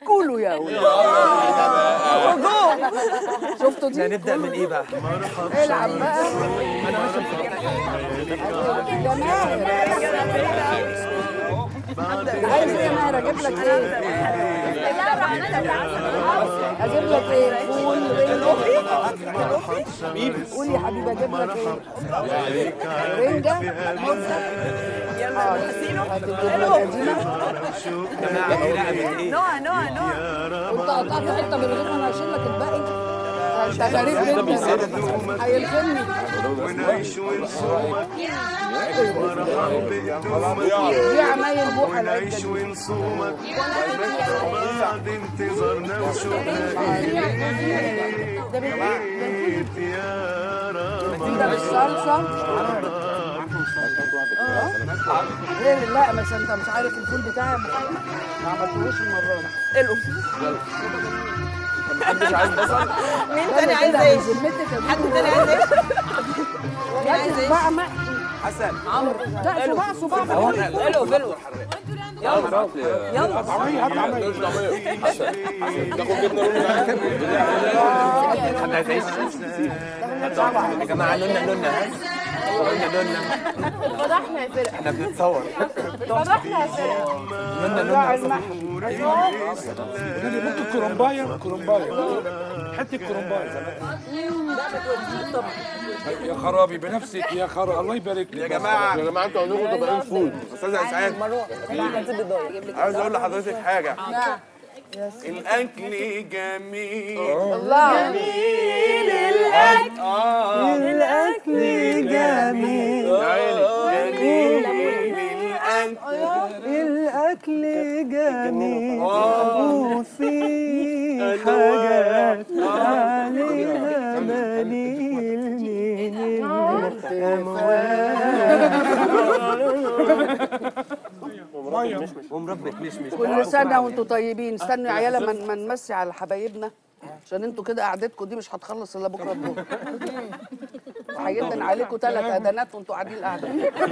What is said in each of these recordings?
كولوا يا ولاد شفتوا دي هنبدا من ايه بقى؟ العب بقى يا ماهر عايز إيه يا ماهر اجيب لك ايه اجيب لك ايه فول رنجة قول يا حبيبي اجيب لك ايه رنجة يلا هتجيب لك قديمة جماعه دي رقبه ايه؟ نوع نوع نوع وانت قطعت حته من الرغيف انا هشيل لك الباقي انت غريب جدا هيلخمني ونعيش ونصوم دي عمايل بوحه العده ونعيش دي ونصومك بعد انتظارنا وشوقنا جيت يا رب ده بالصلصه غير لا بس انت مش عارف الفول بتاعي ما عملتهوش المره دي القوا محدش عايز بصل؟ مين ده تاني عايز كده ايه؟ بذمتك يا حد بنت. تاني عايز ايه؟ يا دي صباع محشي حسن لا صباع صباع محشي. القوا القوا يلا يلا حد عايز عيش؟ يا جماعه لنا لنا لنا لنا فضحنا يا فرق احنا بنتصور فضحنا يا فرق لنا بتاع لنا المحشي يعني ممكن كرومبايه كرومبايه حته كرومبايه يا خرابي بنفسك يا خرابي الله يبارك لك يا جماعه يا جماعه انتوا عندكم طبقين فول استاذ اسعاد عايز اقول لحضرتك حاجه الاكل جميل الله الاكل جميل جميل الاكل الاكل جميل وفي حاجات عليها مليل من الاموال ومربة مشمش كل سنه وانتم طيبين استنوا يا عيال ما ما نمسي على حبايبنا عشان انتوا كده قعدتكم دي مش هتخلص الا بكره الظهر هيدن عليكم ثلاث اذانات وانتوا قاعدين قاعده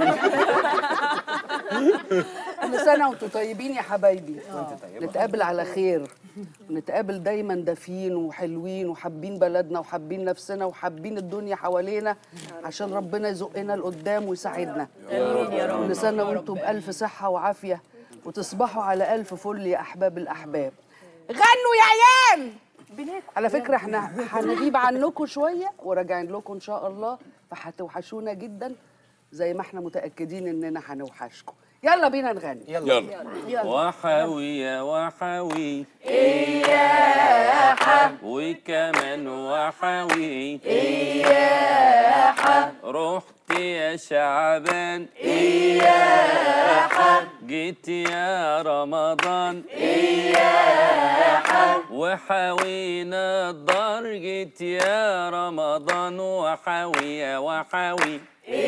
كل سنه وانتم طيبين يا حبايبي نتقابل على خير نتقابل دايما دافيين وحلوين وحابين بلدنا وحابين نفسنا وحابين الدنيا حوالينا عشان ربنا يزقنا لقدام ويساعدنا امين يا رب كل سنة وانتم بألف صحة وعافية وتصبحوا على ألف فل يا أحباب الأحباب غنوا يا عيال على فكرة احنا هنغيب عنكم شوية وراجعين لكم إن شاء الله فهتوحشونا جدا زي ما احنا متأكدين إننا هنوحشكم يلا بينا نغني يلا وحوي يا وحوي إياحة وكمان وحوي إياحة رحت يا شعبان إياحة جيت يا رمضان إياحة وحوينا الدار جيت يا رمضان وحوي يا وحوي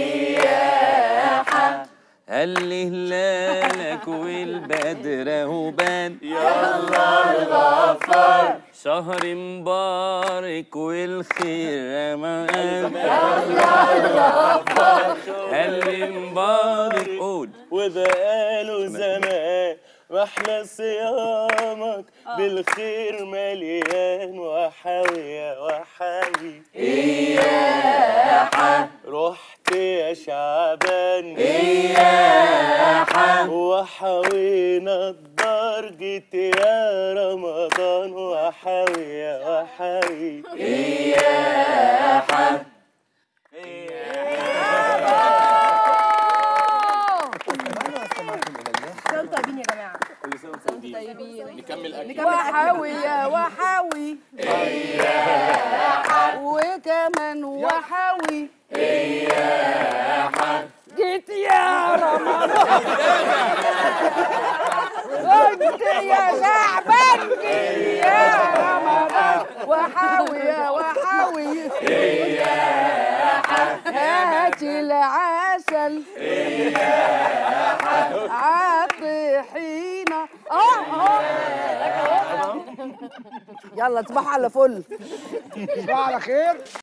هل هلالك والبدر هبان يا الله الغفار شهر مبارك والخير امان يا الله الغفار هل مبارك قول وبقاله زمان واحلى صيامك بالخير مليان وحاوي يا وحاوي إياحة رحت يا شعبان إياحة وحاوينا الدار جيت يا رمضان وحاوي يا وحاوي انتوا طيبين يا جماعه كل سنه وانتم طيبين نكمل اكل وحاوي يا وحاوي وكمان وحاوي جيت يا رمضان كنت يا شعبان جيت يا رمضان وحاوي يا وحاوي هات العسل عطحينا اه اه يلا تصبحوا على فل تصبحوا على خير